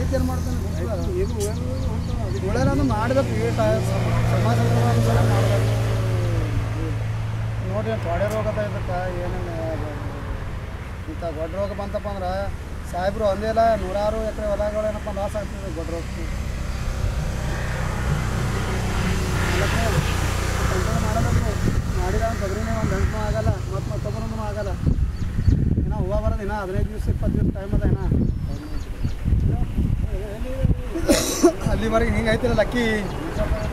ರೈತ ಏನು ಮಾಡ್ತಾನೆ ಉಳಿಯೋದು ಮಾಡ್ಬೇಕು ಈ ಟ- ಸಮ- ಸಮಾಜ ಸೇವೆ ಮಾಡ್ಬೇಕು ನೋಡ್ರಿ ತೊಡೆ ರೋಗದ ಇದಕ್ಕೆ ಏನೇನು ಇಂಥ ಗೊಡ್ಡ ರೋಗ ಬಂತಪ್ಪ ಅಂದ್ರೆ ಸಾಹೇಬ್ರು ಒಂದೇ ಇಲ್ಲ ನೂರಾರು ಎಕರೆ ಹೊಲಗಳು ಏನಪ್ಪ ಲಾಸ್ ಆಗ್ತದೆ ಗೊಡ್ಡ ರೋಗಕ್ಕೆ ಕಂಟ್ರೋಲ್ ಮಾಡಬೇಕು ಮಾಡಿದ ಒಂದು ತೊಗರಿನೇ ಒಂದು ಗಂಟು ಆಗಲ್ಲ ಮತ್ತು ಮತ್ತೊಬ್ಬರೊಂದು ಆಗಲ್ಲ ಇನ್ನು ಹೂವು ಬರೋದು ಇನ್ನು ಹದಿನೈದು ದಿವಸ ಇಪ್ಪತ್ತು ದಿವಸ ಟೈಮ್ ಅದ ಇನ್ನು ಅಲ್ಲಿವರೆಗೆ ಹಿಂಗೆ ಐತಿರಲ್ಲ ಅಕ್ಕಿ